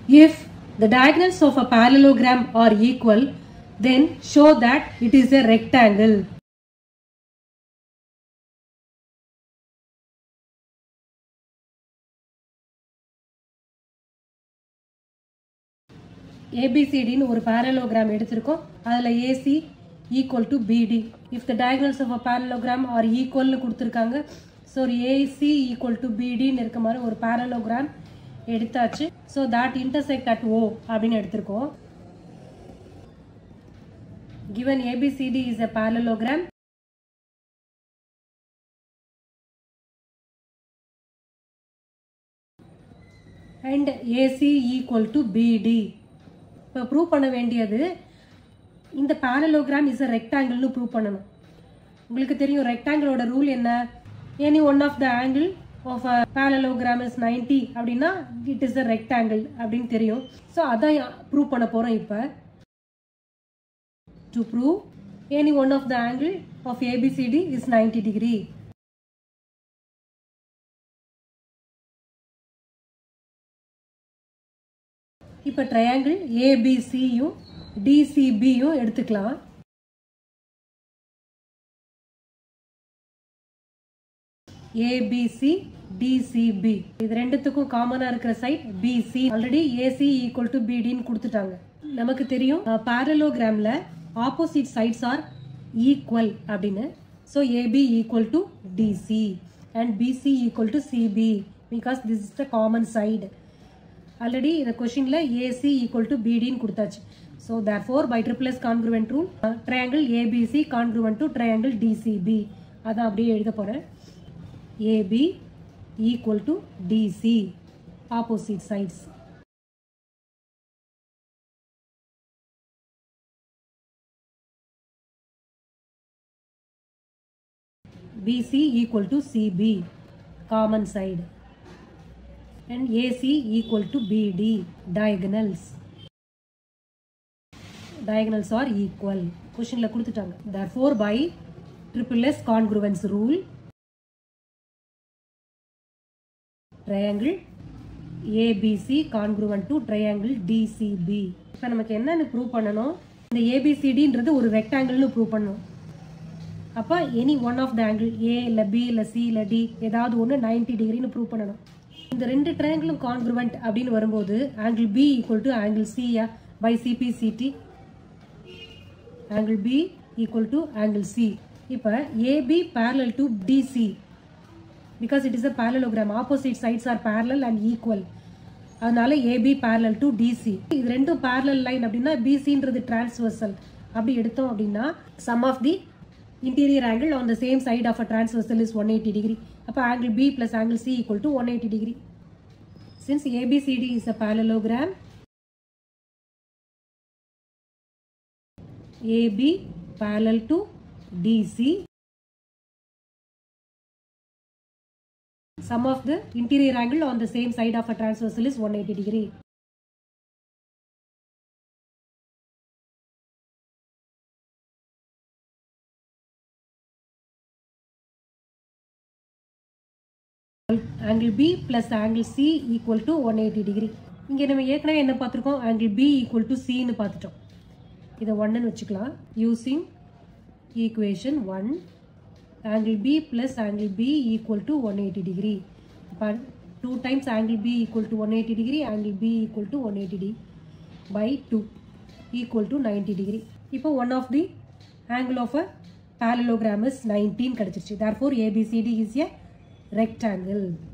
If the diagonals of a parallelogram are equal, then show that it is a rectangle. ஏபிசிடின்னு ஒரு parallelogram எடுத்திருக்கோம் அதில் AC equal to BD if the diagonals of a parallelogram are ஈக்குவல்னு கொடுத்துருக்காங்க so ஒரு AC equal to பிடின்னு இருக்க மாதிரி ஒரு parallelogram எடுத்தாச்சு so that intersect at O அப்படின்னு எடுத்திருக்கோம் given ABCD is a parallelogram and AC equal to BD இப்போ ப்ரூவ் பண்ண வேண்டியது இந்த parallelogram is a rectangle prove பண்ணணும் உங்களுக்கு தெரியும் ரெக்டாங்கிளோட ரூல் என்ன any one of the angle of a parallelogram is 90 அப்படின்னா இட் இஸ் a rectangle அப்படின்னு தெரியும் ஸோ அதான் ப்ரூவ் பண்ண போகிறோம் இப்போ to prove any one of the angle of ABCD is 90 degree. இப்போ ட்ரையாங்கிள் ஏபிசியும் டிசிபியும் எடுத்துக்கலாம் ஏபிசி டிசிபி இது ரெண்டுத்துக்கும் காமனா இருக்கிற side BC already AC equal to பிடின்னு கொடுத்துட்டாங்க நமக்கு தெரியும் பாரலோகிராம்ல ஆப்போசிட் சைட்ஸ் ஆர் ஈக்குவல் அப்படின்னு so AB equal to DC and BC equal to CB because this is the common side already இந்த கொஷினில் ஏசி ஈக்குவல் டு பிடின்னு கொடுத்தாச்சு so therefore by triple S congruent rule triangle ABC congruent to triangle DCB அதான் அப்படியே எழுத போகிறேன் AB equal to DC opposite sides BC equal to CB common side and AC equal to BD diagonals diagonals are equal questionல கொடுத்துட்டாங்க therefore by triple S congruence rule triangle ABC congruent to triangle DCB இப்போ நமக்கு என்னன்னு prove பண்ணணும் இந்த ஏபிசிடின்றது ஒரு ரெக்டாங்கிள்னு prove பண்ணணும் அப்போ any one of the angle A இல்லை பி இல்லை சி இல்லை டி ஏதாவது ஒன்று நைன்டி டிகிரின்னு ப்ரூவ் பண்ணணும் இந்த ரெண்டு ட்ரையாங்கிளும் கான்க்ருவெண்ட் அப்படின்னு வரும்போது angle B equal to angle சியா by CPCT angle B equal to angle C இப்போ AB parallel to DC because it is a parallelogram opposite sides are parallel and equal அதனால AB parallel to DC இது ரெண்டும் parallel line அப்படின்னா பிசின்றது transversal அப்படி எடுத்தோம் அப்படின்னா sum of the interior angle on the same side of a transversal is 180 degree. அப்போ angle B plus angle C equal to 180 degree. Since ABCD is a parallelogram, AB parallel to DC, sum of the interior angle on the same side of a transversal is 180 degree. Angle B plus angle C equal to one eighty degree இங்கே நம்ம ஏற்கனவே என்ன பார்த்துருக்கோம் angle B equal to சின்னு பார்த்துட்டோம் இதை ஒன்றுன்னு வச்சுக்கலாம் using equation one angle B plus angle B equal to one eighty degree இப்போ two times angle B equal to one eighty degree angle B equal to one eighty D by two equal to ninety degree இப்போ one of the angle of a parallelogram is 19 கிடைச்சிருச்சு therefore ABCD is a rectangle